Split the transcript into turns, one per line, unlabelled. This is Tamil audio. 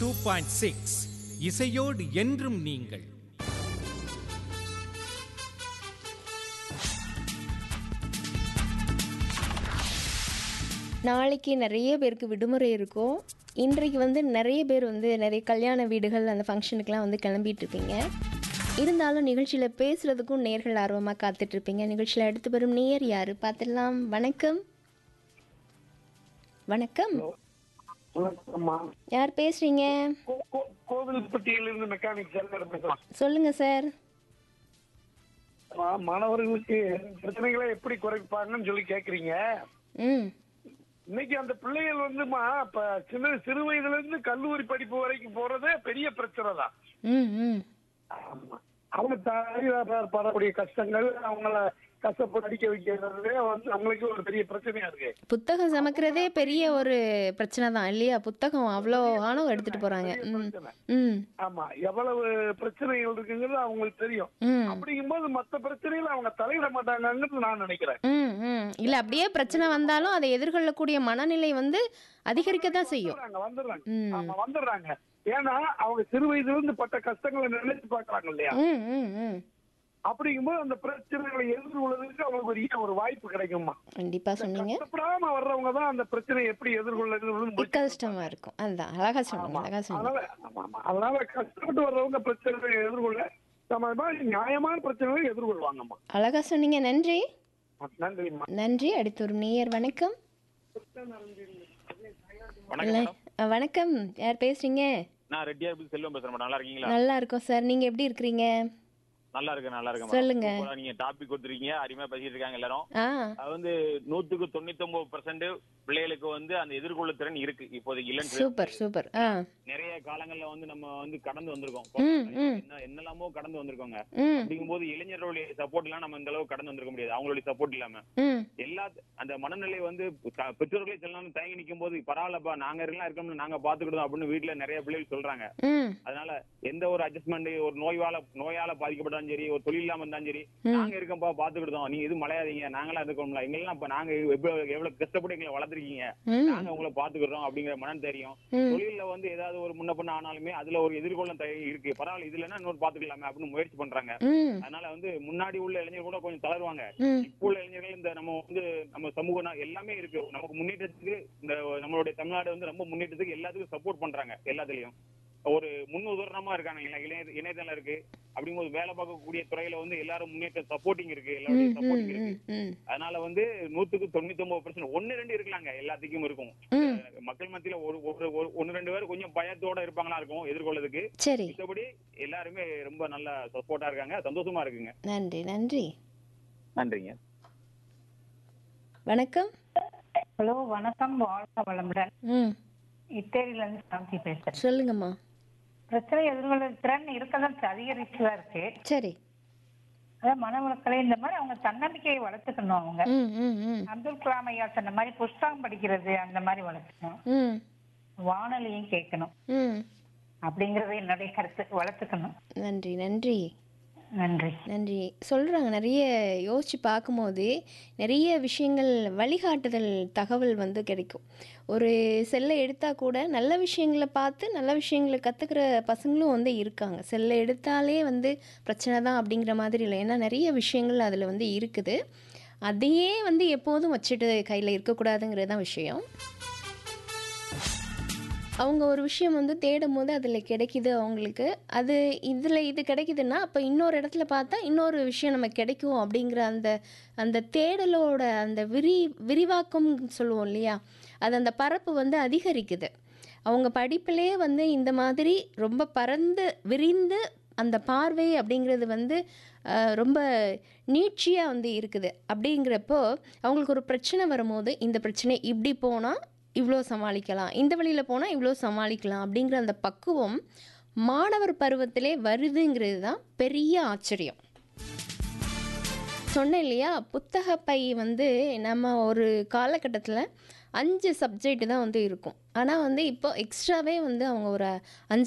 டூ பாயிண்ட் சிக்ஸ் இசையோடு என்றும் நீங்கள்
நாளைக்கு நிறைய பேருக்கு விடுமுறை இருக்கும் இன்றைக்கு வந்து நிறைய பேர் வந்து நிறைய கல்யாண வீடுகள் அந்த ஃபங்க்ஷனுக்குலாம் வந்து கிளம்பிட்டு இருப்பீங்க இருந்தாலும் நிகழ்ச்சியில் பேசுகிறதுக்கும் நேர்கள் ஆர்வமாக காத்துட்ருப்பீங்க நிகழ்ச்சியில் அடுத்து வரும் நேயர் யார் பார்த்துடலாம் வணக்கம் வணக்கம்
வணக்கம்மா
யார் பேசுகிறீங்க
கோ- கோ- கோவில்பட்டியிலிருந்து மெக்கானிக் செல்வர் பேசுறேன்
சொல்லுங்கள் சார்
மா- மாணவர்களுக்கு பிரச்சனைகளை எப்படி குறைப்பாங்கன்னு சொல்லி கேக்குறீங்க
ம்
இன்னைக்கு அந்த பிள்ளைகள் வந்துமா இப்ப சின்ன சிறு வயதுல இருந்து கல்லூரி படிப்பு வரைக்கும் போறதே பெரிய பிரச்சனை தான்
ம் ம்
ஆமா. அவங்க தாய் படக்கூடிய கஷ்டங்கள் அவங்கள கஷ்டப்பட்டு அடிக்க வைக்கிறதே வந்து அவங்களுக்கு ஒரு பெரிய பிரச்சனையா இருக்கு
புத்தகம் சமைக்கிறதே பெரிய ஒரு பிரச்சனை தான் இல்லையா புத்தகம் அவ்வளோ ஆணவம் எடுத்துகிட்டு போகிறாங்க ம்
பிரச்சனை.
ம்
ஆமா எவ்வளவு பிரச்சனைகள் இருக்குங்கிறது அவங்களுக்கு தெரியும்
ம்
அப்படிங்கும்போது மத்த பிரச்சனையில அவங்க தலையிட மாட்டாங்கன்னு நான் நினைக்கிறேன்
ம் ம் இல்லை அப்படியே பிரச்சனை வந்தாலும் அதை எதிர்கொள்ளக்கூடிய மனநிலை வந்து அதிகரிக்க தான் செய்யும்
வந்துடுறாங்க வந்துடுறாங்க
ம்
ஆமா வந்துடுறாங்க ஏன்னா அவங்க சிறு வயதுல இருந்து பட்ட கஷ்டங்களை நினைச்சு பாக்குறாங்க இல்லையா
ம் ம் ம்
அப்படிங்கும்போது அந்த பிரச்சனைகளை எதிர்கொள்வதற்கு அவங்களுக்கு ஒரு ஒரு வாய்ப்பு கிடைக்குமா
கண்டிப்பாக சொன்னீங்க
கஷ்டப்படாம வர்றவங்க தான் அந்த பிரச்சனையை எப்படி எதிர்கொள்ளுறது
கஷ்டமா இருக்கும் அதுதான் அழகா சொன்னீங்க அழகா சொன்னீங்க
அதனால ஆமா, ஆமா. அதனால கஷ்டப்பட்டு வர்றவங்க பிரச்சனைகளை எதிர்கொள்ள நம்ம மாதிரி நியாயமான பிரச்சனைகளை எதிர்கொள்வாங்கம்மா
அழகா சொன்னீங்க நன்றி
நன்றிம்மா
நன்றி அடுத்து ஒரு நேயர் வணக்கம்
வணக்கம்
இல்ல,
மேடம்
அஹ், வணக்கம் யார் பேசுறீங்க
நான் ரெட்டியார் செல்வம் பேசுறேன் மேடம் நல்லா இருக்கீங்களா
நல்லா இருக்கோம் சார் நீங்க எப்படி இருக்கிறீங்க
நல்லா இருக்கேன் நல்லா இருக்கேன்
சொல்லுங்க.
மேடம். சூப்பரா நீங்க டாபிக் கொடுத்துருக்கீங்க அருமையா பேசிட்டு இருக்காங்க எல்லாரும்
ஆ
அது வந்து நூத்துக்கு தொண்ணூத்தி ஒன்பது பிள்ளைகளுக்கு வந்து அந்த எதிர்கொள்ள திறன் இருக்கு இப்போதைக்கு இல்லைன்னு
சூப்பர் சூப்பர் ஆ
நிறைய காலங்கள்ல வந்து நம்ம வந்து கடந்து வந்திருக்கோம்
ம், ம்.
என்ன என்னெல்லாமோ கடந்து வந்திருக்கோங்க
ம்
அப்படிங்கும்போது இளைஞர்களுடைய சப்போர்ட் எல்லாம் நம்ம இந்த அளவுக்கு கடந்து வந்திருக்க முடியாது அவங்களுடைய சப்போர்ட் இல்லாம
ம்
எல்லா அந்த மனநிலை வந்து க- பெற்றோர்களே சில நேரம் தயங்கி நிற்கும் போது பரவாயில்லப்பா நாங்க எல்லாம் இருக்கோம்னு நாங்க பாத்துக்கிட்டோம் அப்படின்னு வீட்டுல நிறைய பிள்ளைகள் சொல்றாங்க
ம்
அதனால எந்த ஒரு அட்ஜஸ்ட்மெண்ட் ஒரு நோய்வால நோயால பாதிக்கப்பட்டாலும் சரி ஒரு தொழில் இல்லாம இருந்தாலும் சரி
ம்.
நாங்க இருக்கோம்ப்பா பாத்துக்கிட்டோம் நீங்க எதுவும் மலையாதீங்க நாங்களாம் இருக்கோம்ல எங்கெல்லாம் இப்ப நாங்க எவ்வளவு எவ்வளவு கஷ்டப்பட்டு எங்களை வளர்த்துருக்கீங்க
ம்
நாங்க உங்களை பாத்துக்கிறோம் அப்படிங்கிற மனம் தெரியும்
ம்
தொழில்ல வந்து ஏதாவது ஒரு முன்ன பண்ண ஆனாலுமே அதுல ஒரு எதிர்கொள்ள தயக்கம் இருக்கு பரவாயில்ல இதுல என்ன இன்னொரு பாத்துக்கலாமே அப்படின்னு முயற்சி பண்றாங்க
ம்
அதனால வந்து முன்னாடி உள்ள இளைஞர் கூட கொஞ்சம் தளருவாங்க
ம்
இப்போ உள்ள இளைஞர்கள் இந்த நம்ம வந்து நம்ம சமூகம் நா- எல்லாமே இருக்கு நமக்கு முன்னேற்றத்துக்கு இந்த நம்மளுடைய தமிழ்நாடு வந்து ரொம்ப முன்னேற்றத்துக்கு எல்லாத்துக்கும் சப்போர்ட் பண்றாங்க எல்லாத்துலயும் ஒரு முன் உதாரணமா இருக்காங்க இல்ல இணைய இணையதளம் இருக்கு அப்படிங்கும்போது வேலை பார்க்கக்கூடிய துறையில வந்து எல்லாரும் முன்னேற்ற சப்போர்ட்டிங் இருக்கு எல்லாருடைய
ம் ம்
சப்போர்ட்டிங் இருக்கு
ம் ம்
அதனால வந்து நூத்துக்கு தொண்ணூத்தி ஒன்பது பர்சன்ட் ஒன்னு ரெண்டு இருக்கலாங்க எல்லாத்துக்கும் இருக்கும்
ம்
மக்கள் மத்தியில ஒரு ஒரு ஒரு- ஒன்னு ரெண்டு பேர் கொஞ்சம் பயத்தோட இருப்பாங்களா இருக்கும் எதிர்கொள்ளதுக்கு
சரி
மித்தபடி எல்லாருமே ரொம்ப நல்ல சப்போர்ட்டா இருக்காங்க சந்தோஷமா இருக்குங்க
நன்றி நன்றி
நன்றிங்க
வணக்கம்
ஹலோ வணக்கம் வாழ்க வளமுடன்
ம்
இத்தேரியில இருந்து சாந்தி பேசுறேன்
சொல்லுங்கம்மா
பிரச்சனை எதிர்கொள்ள திறன் இருக்கதான் அதிகரிச்சுதான் இருக்கு
சரி
அதான் மனவளக்கலை இந்த மாதிரி அவங்க தன்னம்பிக்கையை வளர்த்துக்கணும் அவங்க
ம் ம் ம்
அப்துல் கலாம் ஐயா சொன்ன மாதிரி புஸ்தகம் படிக்கிறது அந்த மாதிரி வளர்த்துக்கணும்
ம்
வானொலியும் கேட்கணும்
ம்
அப்படிங்கறது என்னுடைய கருத்து வளர்த்துக்கணும்
நன்றி நன்றி
நன்றி
நன்றி சொல்கிறாங்க நிறைய யோசித்து பார்க்கும்போது நிறைய விஷயங்கள் வழிகாட்டுதல் தகவல் வந்து கிடைக்கும் ஒரு செல்லை எடுத்தால் கூட நல்ல விஷயங்களை பார்த்து நல்ல விஷயங்களை கற்றுக்கிற பசங்களும் வந்து இருக்காங்க செல்லை எடுத்தாலே வந்து பிரச்சனை தான் அப்படிங்கிற மாதிரி இல்லை ஏன்னா நிறைய விஷயங்கள் அதில் வந்து இருக்குது அதையே வந்து எப்போதும் வச்சுட்டு கையில் இருக்கக்கூடாதுங்கிறது தான் விஷயம் அவங்க ஒரு விஷயம் வந்து தேடும் போது அதில் கிடைக்குது அவங்களுக்கு அது இதில் இது கிடைக்குதுன்னா அப்போ இன்னொரு இடத்துல பார்த்தா இன்னொரு விஷயம் நமக்கு கிடைக்கும் அப்படிங்கிற அந்த அந்த தேடலோட அந்த விரி விரிவாக்கம் சொல்லுவோம் இல்லையா அது அந்த பரப்பு வந்து அதிகரிக்குது அவங்க படிப்பிலே வந்து இந்த மாதிரி ரொம்ப பறந்து விரிந்து அந்த பார்வை அப்படிங்கிறது வந்து அஹ், ரொம்ப நீட்சியாக வந்து இருக்குது அப்படிங்கிறப்போ அவங்களுக்கு ஒரு பிரச்சனை வரும்போது இந்த பிரச்சனை இப்படி போனால் இவ்வளோ சமாளிக்கலாம் இந்த வழியில் போனால் இவ்வளோ சமாளிக்கலாம் அப்படிங்கிற அந்த பக்குவம் மாணவர் பருவத்திலே வருதுங்கிறது தான் பெரிய ஆச்சரியம் சொன்னேன் இல்லையா புத்தக பை வந்து நம்ம ஒரு காலகட்டத்தில் அஞ்சு சப்ஜெக்ட் தான் வந்து இருக்கும் ஆனால் வந்து இப்போ எக்ஸ்ட்ராவே வந்து அவங்க ஒரு அஞ்சு